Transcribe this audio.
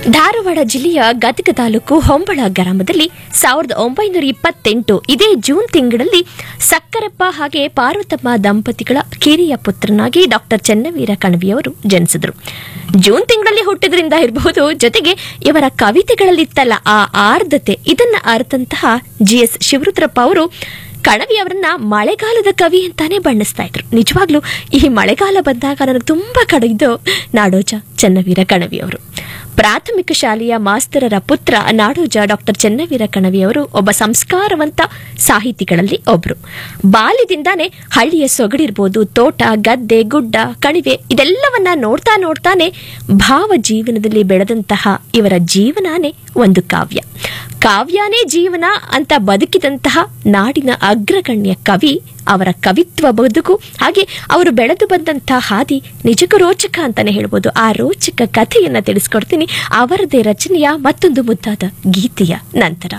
ಧಾರವಾಡ ಜಿಲ್ಲೆಯ ಗದಗ ತಾಲೂಕು ಹೊಂಬಳ ಗ್ರಾಮದಲ್ಲಿ ಸಾವಿರದ ಒಂಬೈನೂರ ಇಪ್ಪತ್ತೆಂಟು ಇದೇ ಜೂನ್ ತಿಂಗಳಲ್ಲಿ ಸಕ್ಕರಪ್ಪ ಹಾಗೆ ಪಾರ್ವತಮ್ಮ ದಂಪತಿಗಳ ಕಿರಿಯ ಪುತ್ರನಾಗಿ ಡಾಕ್ಟರ್ ಚೆನ್ನವೀರ ಕಣವಿಯವರು ಜನಿಸಿದರು ಜೂನ್ ತಿಂಗಳಲ್ಲಿ ಹುಟ್ಟಿದ್ರಿಂದ ಇರಬಹುದು ಜೊತೆಗೆ ಇವರ ಕವಿತೆಗಳಲ್ಲಿತ್ತಲ್ಲ ಆ ಆರ್ಧತೆ ಇದನ್ನ ಅರ್ಥಂತಹ ಜಿ ಎಸ್ ಶಿವರುದ್ರಪ್ಪ ಅವರು ಕಣವಿ ಅವರನ್ನ ಮಳೆಗಾಲದ ಕವಿ ಅಂತಾನೆ ಬಣ್ಣಿಸ್ತಾ ಇದ್ರು ನಿಜವಾಗ್ಲೂ ಈ ಮಳೆಗಾಲ ಬಂದಾಗ ನನಗೆ ತುಂಬಾ ಕಡೆಯಿದ್ದು ನಾಡೋಜ ಚೆನ್ನವೀರ ಕಣವಿ ಅವರು ಪ್ರಾಥಮಿಕ ಶಾಲೆಯ ಮಾಸ್ತರರ ಪುತ್ರ ನಾಡೋಜ ಡಾಕ್ಟರ್ ಚೆನ್ನವೀರ ಕಣವಿ ಅವರು ಒಬ್ಬ ಸಂಸ್ಕಾರವಂತ ಸಾಹಿತಿಗಳಲ್ಲಿ ಒಬ್ರು ಬಾಲ್ಯದಿಂದಾನೇ ಹಳ್ಳಿಯ ಸೊಗಡಿರ್ಬೋದು ತೋಟ ಗದ್ದೆ ಗುಡ್ಡ ಕಣಿವೆ ಇದೆಲ್ಲವನ್ನ ನೋಡ್ತಾ ನೋಡ್ತಾನೆ ಭಾವ ಜೀವನದಲ್ಲಿ ಬೆಳೆದಂತಹ ಇವರ ಜೀವನಾನೇ ಒಂದು ಕಾವ್ಯ ಕಾವ್ಯನೇ ಜೀವನ ಅಂತ ಬದುಕಿದಂತಹ ನಾಡಿನ ಅಗ್ರಗಣ್ಯ ಕವಿ ಅವರ ಕವಿತ್ವ ಬದುಕು ಹಾಗೆ ಅವರು ಬೆಳೆದು ಬಂದಂತಹ ಹಾದಿ ನಿಜಕ್ಕೂ ರೋಚಕ ಅಂತಾನೆ ಹೇಳ್ಬೋದು ಆ ರೋಚಕ ಕಥೆಯನ್ನ ತಿಳಿಸ್ಕೊಡ್ತೀನಿ ಅವರದೇ ರಚನೆಯ ಮತ್ತೊಂದು ಮುದ್ದಾದ ಗೀತೆಯ ನಂತರ